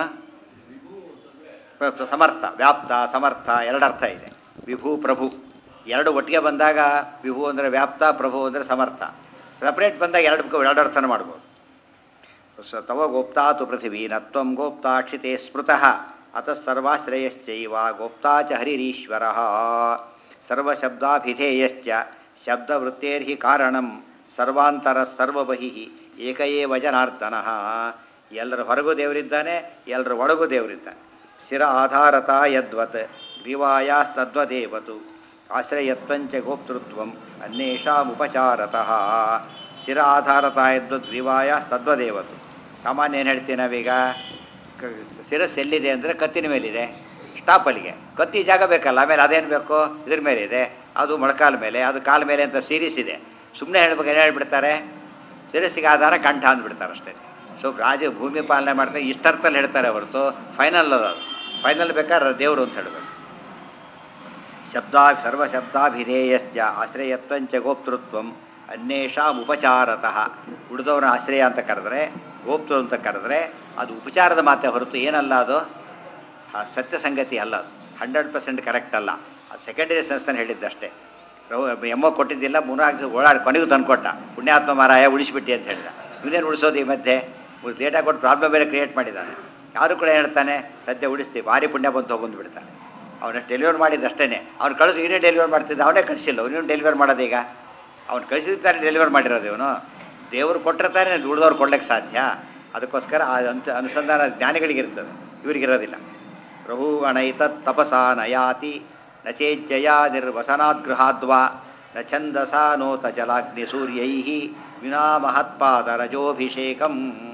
ಪ್ರ- ಸಮರ್ಥ ವ್ಯಾಪ್ತ ಸಮರ್ಥ ಎರಡರ್ಥ ಇದೆ ವಿಭು ಪ್ರಭು ಎರಡು ಒಟ್ಟಿಗೆ ಬಂದಾಗ ವಿಭು ಅಂದರೆ ವ್ಯಾಪ್ತ ಪ್ರಭು ಅಂದರೆ ಸಮರ್ಥ ಸಪ್ರೇಟ್ ಬಂದಾಗ ಎರಡು ಎರಡು ಅರ್ಥನ ಮಾಡ್ಬೋದು ಸ ತವ ಗೋಪ್ತಾತು ಪೃಥಿವೀ ನತ್ವಂ ಗೋಪ್ತಾಕ್ಷಿತೆ ಸ್ಮೃತಃ ಅತಃ ಸರ್ವಾಶ್ರಯಶ್ಚೈವ ಗೋಪ್ತಾ ಚ ಹರಿರೀಶ್ವರ ಸರ್ವಶಬ್ದಾಭಿಧೇಯಶ್ಚ ಶಬ್ದವೃತ್ತೇರ್ಹಿ ಕಾರಣಂ ಸರ್ವಾಂತರ ಸರ್ವಬಹಿ ಏಕ ಏವ ಜನಾರ್ದನಃ ಎಲ್ಲರ ಹೊರಗೂ ದೇವರಿದ್ದಾನೆ ಎಲ್ಲರ ಒಳಗೂ ದೇವರಿದ್ದಾನೆ ಶಿರ ಆಧಾರತ ಯದ್ವತ್ ಗ್ರೀವಾಯಾಸ್ತದ್ವದೇವತು ಆಶ್ರಯತ್ವಂಚ ಗೋಪ್ತೃತ್ವಂ ಅನ್ಯೇಷಾಮುಪಚಾರತಃ ಶಿರ ಆಧಾರತ ಯದ್ವತ್ ಗ್ರೀವಾಯ ತದ್ವದೇವತು ಸಾಮಾನ್ಯ ಏನು ಹೇಳ್ತೀವಿ ನಾವೀಗ ಕ- ಶಿರಸ್ಸು ಎಲ್ಲಿದೆ ಅಂದರೆ ಕತ್ತಿನ ಮೇಲಿದೆ ಸ್ಟಾಪ್ ಅಲ್ಲಿಗೆ ಕತ್ತಿ ಜಾಗ ಬೇಕಲ್ಲ ಆಮೇಲೆ ಅದೇನು ಬೇಕು ಇದ್ರ ಮೇಲೆ ಇದೆ ಅದು ಮೊಳಕಾಲ ಮೇಲೆ ಅದು ಕಾಲ ಮೇಲೆ ಅಂತ ಸೀರೀಸ್ ಇದೆ ಸುಮ್ಮನೆ ಹೇಳ್ಬೇಕು ಏನು ಹೇಳ್ಬಿಡ್ತಾರೆ ಶಿರಸ್ಸಿಗೆ ಆಧಾರ ಕಂಠ ಅಂದ್ಬಿಡ್ತಾರೆ ಅಷ್ಟೇ ಸೊ ರಾಜ ಭೂಮಿ ಪಾಲನೆ ಮಾಡ್ತಾರೆ ಇಷ್ಟರ್ಥಲ್ಲಿ ಹೇಳ್ತಾರೆ ಹೊರತು ಫೈನಲ್ ಅದು ಫೈನಲ್ ಬೇಕಾದ್ರೆ ದೇವರು ಅಂತ ಹೇಳಬೇಕು ಶಬ್ದಾ ಸರ್ವಶಬ್ದಾಭಿಧೇಯಶ್ಚ ಆಶ್ರಯತ್ವಂಚ ಗೋಪ್ತೃತ್ವಂ ಅನ್ಯೇಷಾಂ ಉಪಚಾರತಃ ಉಳಿದವರ ಆಶ್ರಯ ಅಂತ ಕರೆದ್ರೆ ಗೋಪ್ತೃ ಅಂತ ಕರೆದ್ರೆ ಅದು ಉಪಚಾರದ ಮಾತೆ ಹೊರತು ಏನಲ್ಲ ಅದು ಆ ಸತ್ಯ ಸಂಗತಿ ಅಲ್ಲ ಅದು ಹಂಡ್ರೆಡ್ ಪರ್ಸೆಂಟ್ ಕರೆಕ್ಟ್ ಅಲ್ಲ ಅದು ಸೆಕೆಂಡರಿ ಸೆನ್ಸ್ತಾನೆ ಹೇಳಿದ್ದಷ್ಟೇ ರವ್- ಎಮ್ಮೋ ಕೊಟ್ಟಿದ್ದಿಲ್ಲ ಮೂರಾರು ಓಡಾಡಿ ಕೊನೆಗೂ ತಂದುಕೊಟ್ಟ ಪುಣ್ಯಾತ್ಮ ಮಾರಾಯ ಉಳಿಸ್ಬಿಟ್ಟಿ ಅಂತ ಹೇಳಿದ ಇವನೇನು ಉಳಿಸೋದು ಈ ಮಧ್ಯೆ ಡೇಟಾ ಕೊಟ್ಟು ಪ್ರಾಬ್ಲಮ್ ಬೇರೆ ಕ್ರಿಯೇಟ್ ಮಾಡಿದ್ದಾನೆ ಯಾರು ಕೂಡ ಹೇಳ್ತಾನೆ ಸದ್ಯ ಉಳಿಸ್ತೀವಿ ಭಾರಿ ಪುಣ್ಯ ಬಂತು ಬಂದು ಬಿಡ್ತಾನೆ ಅವನ ಡೆಲಿವರ್ ಮಾಡಿದ್ದಷ್ಟೇ ಅವ್ನು ಕಳಿಸಿ ಇವನೇ ಡೆಲಿವರ್ ಮಾಡ್ತಿದ್ದ ಅವನೇ ಕಳಿಸಿಲ್ಲ ಅವನು ಡೆಲಿವರ್ ಮಾಡೋದೀಗ ಅವ್ನು ಕಳಿಸಿದ್ದಾನೆ ಡೆಲಿವರ್ ಮಾಡಿರೋದು ಇವನು ದೇವರು ಕೊಟ್ಟಿರ್ತಾನೆ ಉಳಿದವ್ರು ಕೊಡ್ಲಿಕ್ಕೆ ಸಾಧ್ಯ ಅದಕ್ಕೋಸ್ಕರ ಆ ಅಂತ ಅನುಸಂಧಾನ ಜ್ಞಾನಿಗಳಿಗಿರ್ತದೆ ಇವರಿಗಿರೋದಿಲ್ಲ ರಹುಗಣೈತ ತಪಸಾ ನಯಾತಿ ನ ಚೇಜ್ಜಯ ನಿರ್ವಸನಾದ್ಗೃಹಾದ್ವಾ ನ ಛಂದಸ ನೋತ ಜಲಾಗ್ನಿ ಸೂರ್ಯೈ ವಿನಾ ಮಹತ್ಪಾದ ರಜೋಭಿಷೇಕಂ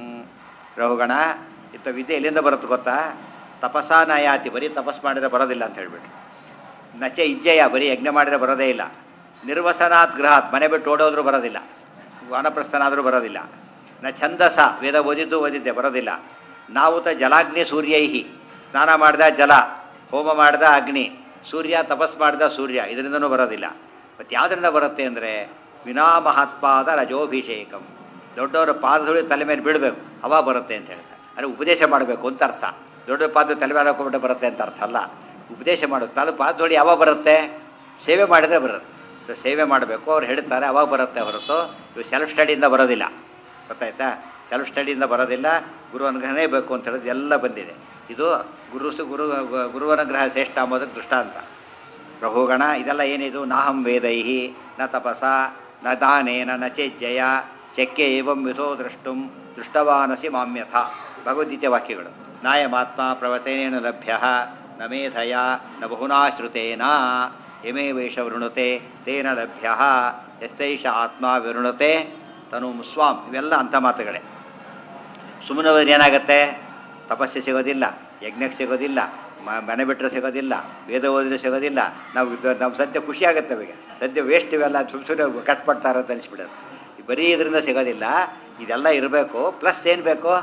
ರಹುಗಣ ಇತ್ತ ವಿದ್ಯೆ ಎಲ್ಲಿಂದ ಬರುತ್ತೆ ಗೊತ್ತಾ ತಪಸಾ ನಯಾತಿ ಬರೀ ತಪಸ್ ಮಾಡಿದ್ರೆ ಬರೋದಿಲ್ಲ ಅಂತ ಹೇಳ್ಬಿಟ್ಟು ನಚೆ ಇಜ್ಜಯ ಬರೀ ಯಜ್ಞ ಮಾಡಿದ್ರೆ ಬರೋದೇ ಇಲ್ಲ ನಿರ್ವಸನಾತ್ ಗೃಹಾತ್ ಮನೆ ಬಿಟ್ಟು ಓಡೋದ್ರೂ ಬರೋದಿಲ್ಲ ವಾನಪ್ರಸ್ಥನಾದರೂ ಬರೋದಿಲ್ಲ ನ ಛಂದಸ ವೇದ ಓದಿದ್ದು ಓದಿದ್ದೆ ಬರೋದಿಲ್ಲ ನಾವು ತ ಜಲಾಗ್ನಿ ಸೂರ್ಯೈಹಿ ಸ್ನಾನ ಮಾಡ್ದ ಜಲ ಹೋಮ ಮಾಡ್ದ ಅಗ್ನಿ ಸೂರ್ಯ ತಪಸ್ ಮಾಡ್ದ ಸೂರ್ಯ ಇದರಿಂದನೂ ಬರೋದಿಲ್ಲ ಮತ್ತು ಯಾವುದರಿಂದ ಬರುತ್ತೆ ಅಂದರೆ ವಿನಾ ಮಹಾತ್ಮಾದ ರಜೋಭಿಷೇಕಂ ದೊಡ್ಡವರ ಪಾದಧೂಳಿ ತಲೆ ಮೇಲೆ ಬೀಳಬೇಕು ಹವಾ ಬರುತ್ತೆ ಅಂತ ಹೇಳ್ತಾರೆ ಅಂದರೆ ಉಪದೇಶ ಮಾಡಬೇಕು ಅಂತ ಅರ್ಥ ದೊಡ್ಡ ಪಾದ ತಲೆ ಮೇಲೆ ಹಾಕೊಂಡ್ಬಿಟ್ಟು ಬರುತ್ತೆ ಅಂತ ಅರ್ಥ ಅಲ್ಲ ಉಪದೇಶ ಮಾಡೋದು ತಾನು ಪಾದಧೂಳಿ ಯಾವಾಗ ಬರುತ್ತೆ ಸೇವೆ ಮಾಡಿದ್ರೆ ಬರುತ್ತೆ ಸೊ ಸೇವೆ ಮಾಡಬೇಕು ಅವ್ರು ಹೇಳ್ತಾರೆ ಅವಾಗ ಬರುತ್ತೆ ಹೊರತು ಇವು ಸೆಲ್ಫ್ ಸ್ಟಡಿಯಿಂದ ಬರೋದಿಲ್ಲ ಗೊತ್ತಾಯ್ತಾ ಸೆಲ್ಫ್ ಸ್ಟಡಿಯಿಂದ ಬರೋದಿಲ್ಲ ಗುರು ಅನುಗ್ರಹನೇ ಬೇಕು ಅಂತ ಹೇಳೋದು ಎಲ್ಲ ಬಂದಿದೆ ಇದು ಗುರು ಸು- ಗುರು ಗುರು ಅನುಗ್ರಹ ಶ್ರೇಷ್ಠ ಅಂಬೋದಕ್ಕೆ ದೃಷ್ಟಾಂತ ಪ್ರಭುಗಣ ಇದೆಲ್ಲ ಏನಿದು ನಾಹಂ ವೇದೈಹಿ ನ ತಪಸ ನ ದಾನೇನ ನ ಚೇಜ್ಜಯ ಶಕ್ಯ ಏವಂ ವಿಧೋ ದ್ರಷ್ಟುಂ ದೃಷ್ಟವಾನಸಿ ಮಾಮ್ಯಥ ಭಗವದ್ಗೀತೆ ವಾಕ್ಯಗಳು ನಾಯಮಾತ್ಮ ಪ್ರವಚನೇನ ಲಭ್ಯ ನ ಮೇಧಯ ನ ಬಹುನಾ ಶ್ರುತೇನ ಯಮೇ ವೈಷ ವೃಣುತೆ ತೇನ ಲಭ್ಯ ಎಸ್ತೈಷ ಆತ್ಮ ವಿವೃಣುತೆ ತನು ಸ್ವಾಮ್ ಇವೆಲ್ಲ ಅಂಥ ಮಾತುಗಳೇ ಸುಮ್ಮನೆ ಹೋದ್ರೆ ಏನಾಗುತ್ತೆ ತಪಸ್ಸೆ ಸಿಗೋದಿಲ್ಲ ಯಜ್ಞಕ್ಕೆ ಸಿಗೋದಿಲ್ಲ ಮ ಮನೆ ಬಿಟ್ಟರೆ ಸಿಗೋದಿಲ್ಲ ವೇದ ಓದಿದ್ರೆ ಸಿಗೋದಿಲ್ಲ ನಾವು ಇದು- ನಾವು ಸದ್ಯ ಖುಷಿ ಆಗುತ್ತೆ ನಮಗೆ ಸದ್ಯ ವೇಸ್ಟ್ ಇವೆಲ್ಲ ಸುಮ್ಮ ಸುಮ್ಮನೆ ಕಟ್ಪಡ್ತಾರೆ ಅಂತ ಅನಿಸ್ಬಿಡೋದು ಈ ಬರೀ ಇದರಿಂದ ಸಿಗೋದಿಲ್ಲ ಇದೆಲ್ಲ ಇರಬೇಕು ಪ್ಲಸ್ ಏನು ಬೇಕು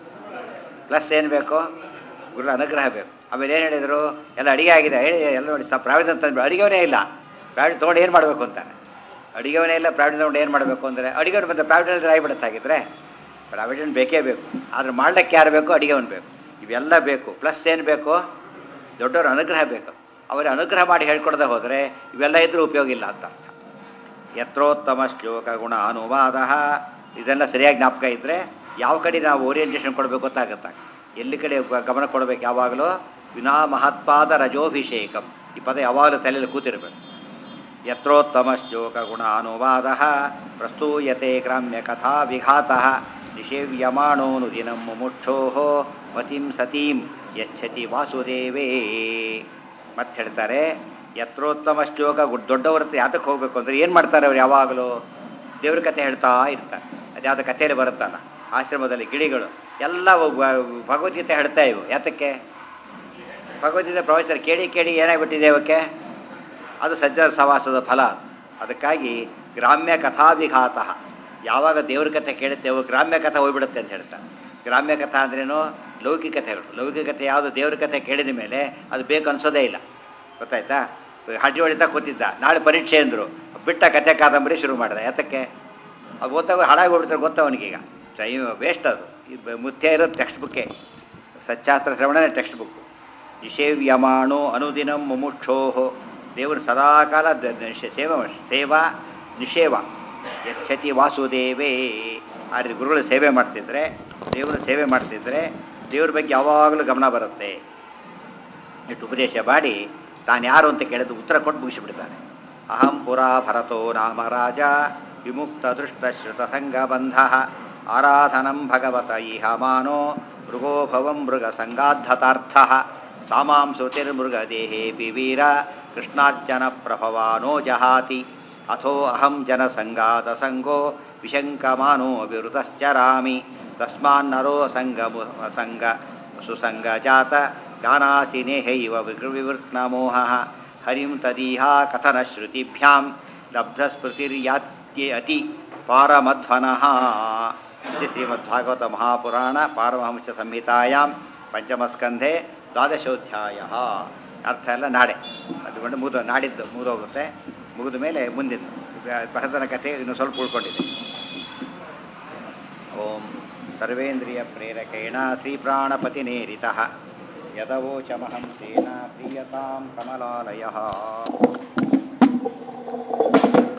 ಪ್ಲಸ್ ಏನು ಬೇಕು ಗುರು ಅನುಗ್ರಹ ಬೇಕು ಆಮೇಲೆ ಏನು ಹೇಳಿದರು ಎಲ್ಲ ಅಡಿಗೆ ಆಗಿದೆ ಹೇಳಿ ಎಲ್ಲ ನೋಡಿ ಸ ಪ್ರಾವಿಡ್ ತಂದು ಅಡಿಗೆವನೇ ಇಲ್ಲ ಪ್ರಾವಿಡ್ ತೊಗೊಂಡು ಏನು ಮಾಡಬೇಕು ಅಂತಾನೆ ಅಡಿಗೆವನೇ ಇಲ್ಲ ಪ್ರಾವಿಡ್ ತೊಗೊಂಡು ಏನು ಮಾಡಬೇಕು ಅಂದರೆ ಅಡಿಗೆವನು ಬಂದ ಪ್ರಾವಿಡೆಂಟ್ ಆಗಿಬಿಡುತ್ತೆ ಹಾಗಿದ್ರೆ ಪ್ರಾವಿಡೆಂಟ್ ಬೇಕೇ ಬೇಕು ಆದ್ರೆ ಮಾಡ್ಲಿಕ್ಕೆ ಯಾರು ಬೇಕು ಅಡಿಗೆವನು ಬೇಕು ಇವೆಲ್ಲ ಬೇಕು ಪ್ಲಸ್ ಏನು ಬೇಕು ದೊಡ್ಡವ್ರ ಅನುಗ್ರಹ ಬೇಕು ಅವರ ಅನುಗ್ರಹ ಮಾಡಿ ಹೇಳ್ಕೊಡದೆ ಹೋದರೆ ಇವೆಲ್ಲ ಇದ್ರೂ ಉಪಯೋಗ ಇಲ್ಲ ಅಂತ ಅರ್ಥ ಯತ್ರೋತ್ತಮ ಶ್ಲೋಕ ಗುಣ ಅನುವಾದ ಇದೆಲ್ಲ ಸರಿಯಾಗಿ ಜ್ಞಾಪಕ ಇದ್ದರೆ ಯಾವ ಕಡೆ ನಾವು ಓರಿಯೆಂಟೇಷನ್ ಕೊಡಬೇಕು ಗೊತ್ತಾಗುತ್ತೆ ಎಲ್ಲಿ ಕಡೆ ಗ- ಗಮನ ಕೊಡಬೇಕು ಯಾವಾಗಲೂ ವಿನಾ ಮಹತ್ಪಾದ ರಜೋಭಿಷೇಕಂ ಈ ಪದ ಯಾವಾಗಲೂ ತಲೆಯಲ್ಲಿ ಕೂತಿರಬೇಕು ಯತ್ರೋತ್ತಮ ಶ್ಲೋಕ ಗುಣ ಅನುವಾದ ಪ್ರಸ್ತೂಯತೆ ಗ್ರಾಮ್ಯ ಕಥಾ ವಿಘಾತ ನಿಷೇವ್ಯಮಾಣೋನು ದಿನಂ ಮುಮುಕ್ಷೋ ಮತಿಂ ಸತೀಂ ಯಚ್ಛತಿ ವಾಸುದೇವೇ ಮತ್ತೆ ಹೇಳ್ತಾರೆ ಯತ್ರೋತ್ತಮ ಶ್ಲೋಕ ಗು- ದೊಡ್ಡವ್ರ ಹತ್ರ ಯಾತಕ್ಕೆ ಹೋಗ್ಬೇಕು ಅಂದ್ರೆ ಏನು ಮಾಡ್ತಾರೆ ಅವ್ರು ಯಾವಾಗಲೂ ದೇವ್ರ ಕಥೆ ಹೇಳ್ತಾ ಇರ್ತಾರೆ ಅದ್ಯಾವುದೋ ಕಥೆಯಲ್ಲಿ ಬರುತ್ತಲ್ಲ ಆಶ್ರಮದಲ್ಲಿ ಗಿಳಿಗಳು ಎಲ್ಲ ವ- ಭಗವದ್ಗೀತೆ ಹೇಳ್ತಾ ಇವು ಯಾತಕ್ಕೆ ಭಗವದ್ಗೀತೆ ಪ್ರವಚನ ಕೇಳಿ ಕೇಳಿ ಏನಾಗ್ಬಿಟ್ಟಿದೆ ಅವಕ್ಕೆ ಅದು ಸಜ್ಜನ ಸವಾಸದ ಫಲ ಅದಕ್ಕಾಗಿ ಗ್ರಾಮ್ಯ ಕಥಾವಿಘಾತ ಯಾವಾಗ ದೇವ್ರ ಕಥೆ ಕೇಳುತ್ತೇವೋ ಗ್ರಾಮ್ಯ ಕಥೆ ಹೋಗ್ಬಿಡುತ್ತೆ ಅಂತ ಹೇಳ್ತಾರೆ ಗ್ರಾಮ್ಯ ಕಥಾ ಅಂದ್ರೇನು ಲೌಕಿಕತೆಗಳು ಲೌಕಿಕತೆ ಯಾವುದು ದೇವ್ರ ಕಥೆ ಕೇಳಿದ ಮೇಲೆ ಅದು ಬೇಕು ಅನ್ಸೋದೇ ಇಲ್ಲ ಗೊತ್ತಾಯ್ತಾ ಹಡ್ಡಿ ಹೊಡಿತಾ ಕೂತಿದ್ದ ನಾಳೆ ಪರೀಕ್ಷೆ ಅಂದರು ಬಿಟ್ಟ ಕಥೆ ಕಾದಂಬರಿ ಶುರು ಮಾಡಿದ ಯಾತಕ್ಕೆ ಅದು ಓದ್ತಾಗ ಹಾಳಾಗಿ ಹೋಗ್ಬಿಡ್ತಾರೆ ಗೊತ್ತ ಅವನಿಗೀಗ ಟೈಮ್ ವೇಸ್ಟ್ ಅದು ಇದು ಮುಖ್ಯ ಇರೋದು ಟೆಕ್ಸ್ಟ್ ಬುಕ್ಕೇ ಸಚ್ಚಾಸ್ತ್ರ ಶ್ರವಣನೇ ಟೆಕ್ಸ್ಟ್ ಬುಕ್ಕು ನಿಷೇವ್ಯಮಾಣೋ ಅನುದಿನಂ ಮುಮುಕ್ಷೋ ದೇವರು ಸದಾಕಾಲ ದ- ದ- ಸೇವ ಸೇವಾ ನಿಷೇವ ಯಚ್ಛತಿ ವಾಸುದೇವೇ ಆ ರೀತಿ ಗುರುಗಳು ಸೇವೆ ಮಾಡ್ತಿದ್ರೆ ದೇವರ ಸೇವೆ ಮಾಡ್ತಿದ್ರೆ ದೇವ್ರ ಬಗ್ಗೆ ಯಾವಾಗಲೂ ಗಮನ ಬರುತ್ತೆ ಇಟ್ಟು ಉಪದೇಶ ಮಾಡಿ ತಾನು ಯಾರು ಅಂತ ಕೇಳಿದ್ದು ಉತ್ತರ ಕೊಟ್ಟು ಮುಗಿಸಿಬಿಡ್ತಾನೆ ಅಹಂ ಪುರಾ ಭರತೋ ನಾಮ ರಾಜ ವಿಮುಕ್ತ ದೃಷ್ಟ ಶ್ರುತ ಸಂಗಬಂಧ ಆರಾಧನಂ ಭಗವತ ಇಹ ಮಾನೋ ಮೃಗೋಭವಂ ಮೃಗ ಸಂಗಾದ್ಧತಾರ್ಥ ಸಾಮಾಂ ಶ್ರುತಿರ್ಮೃಗ ದೇಹೇಪಿ ವೀರ ಕೃಷ್ಣಾರ್ಜನ ಪ್ರಭವಾನೋ ಜಹಾತಿ ಅಥೋ ಅಹಂ ಜನಸಂಗಾತ ಸಂಗೋ ವಿಶಂಕಮಾನೋ ವಿವೃತಶ್ಚರಾಮಿ ತಸ್ಮಾನ್ನರೋ ಸಂಗ ಸಂಗ ಸುಸಂಗ ಜಾತ ಗಾನಾಸಿ ನೇಹೈವ ವಿವೃತ್ನಮೋಹ ಹರಿಂ ತದೀಹಾ ಕಥನ ಶ್ರುತಿಭ್ಯಾಂ ಲಬ್ಧಸ್ಮೃತಿರ್ಯಾತ್ಯೆ ಅತಿ ಪಾರಮಧ್ವನಃ ಇದು ಶ್ರೀಮದ್ಭಾಗವತ ಮಹಾಪುರಾಣ ಪಾರಮಹಂಸ ಸಂಹಿತಾಯಾಂ ಪಂಚಮಸ್ಕಂಧೆ ದ್ವಾದಶೋಧ್ಯಾಯ ಅರ್ಥ ಎಲ್ಲ ನಾಡೆ ಅದು ಮುಗಿದು ನಾಡಿದ್ದು ಮುಗಿದೋಗುತ್ತೆ ಮುಗಿದ ಮೇಲೆ ಮುಂದಿದ್ದು ಭರತನ ಕಥೆ ಇನ್ನು ಸ್ವಲ್ಪ ಉಳ್ಕೊಂಡಿದೆ ಓಂ ಸರ್ವೇಂದ್ರಿಯ ಪ್ರೇರಕೇಣ ಶ್ರೀಪ್ರಾಣಪತಿನೇರಿತಃ ಯದವೋಚಮಹಂ ತೇನ ಪ್ರೀಯತಾಂ ಕಮಲಾಲಯ